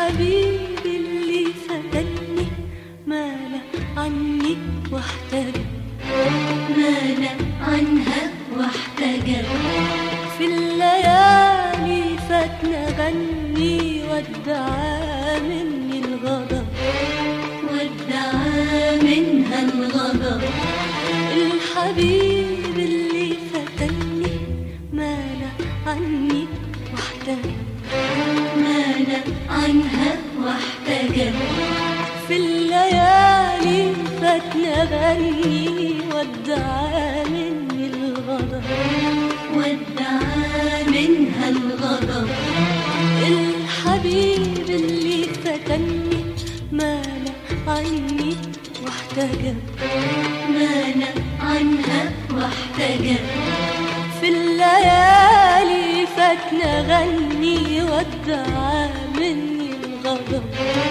الحبيب اللي فتني مال عني واحتجب مال عنها واحتجب في الليالي فاتنا غني وادعى مني الغضب وادعى منها الغضب الحبيب اللي فتني مال عني واحتجب مال عنها واحتجب في الليالي فاتنا غني وادعى مني الغضب وادعى منها الغضب الحبيب اللي فتني مال عني واحتجب مال عنها واحتجب في الليالي فاتنا غني وادعى مني الغضب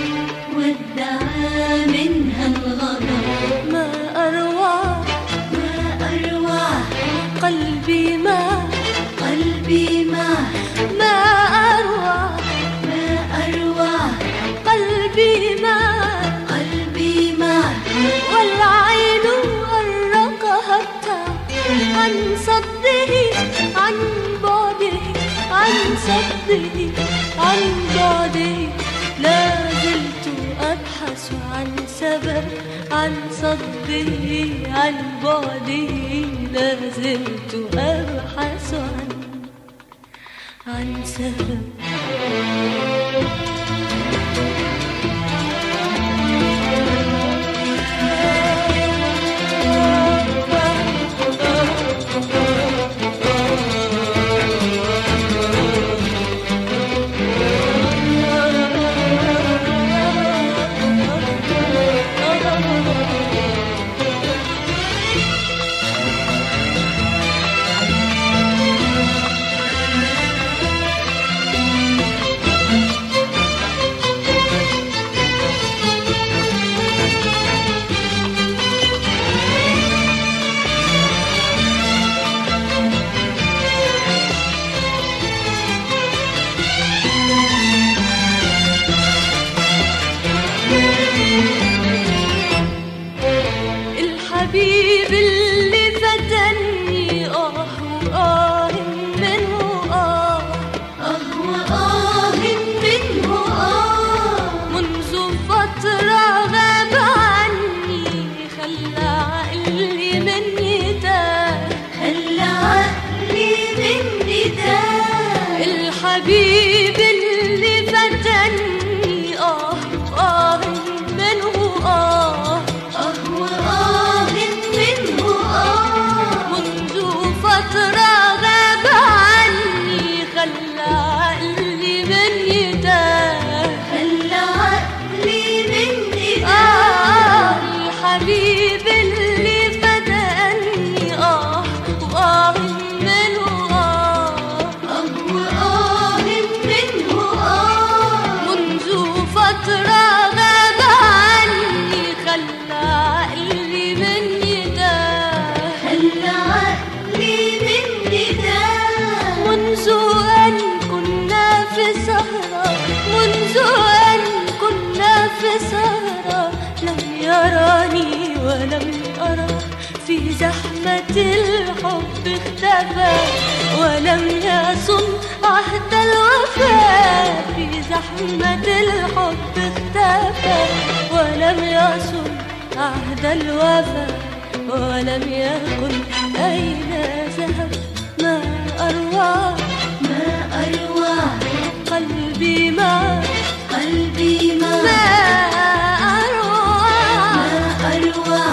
وادعى منها الغضب ما أروع ما أروع قلبي ما قلبي ما ما أروع ما أروع قلبي ما قلبي ما والعين أرقها التعب عن صده عن بعده عن صده عن بعده لا زلت أبحث عن سبب عن صده عن بعده لا زلت أبحث عن عن سبب الحبيب اللي فتني آه وآه منه آه آه وآه منه آه منذ فترة غاب عني خلى عقلي مني تاه خلى عقلي مني تاه الحبيب اللي فتني آه آه منه آه آه وآه منه آه منذ فترة غاب عني خلى عقلي مني تاه خلى عقلي مني آه تاه الحبيب اللي فتني آه وآه منه آه آه وآه منه آه منذ فترة غاب عني خلى عقلي مني تاه خلى عقلي مني تاه منذ أن كنا في سهرة منذ أن كنا في سهرة لم يراني ولم أرى في زحمة الحب اختفى ولم يصن عهد الوفاء في زحمة الحب اختفى ولم يصن عهد الوفاء ولم يكن أين ذهب ما أروع ما أروع قلبي ما قلبي ما ما أروع ما أروع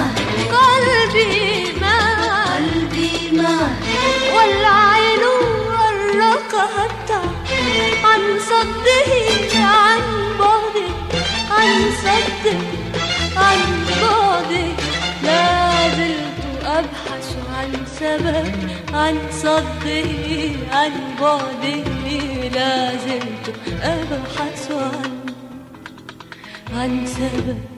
قلبي ما قلبي ما والعين ورقها التعب عن صده عن بعده عن صده عن بعده لا زلت أبحث عن سبب عن صده عن بعده لا زلت أبحث عن عن سبب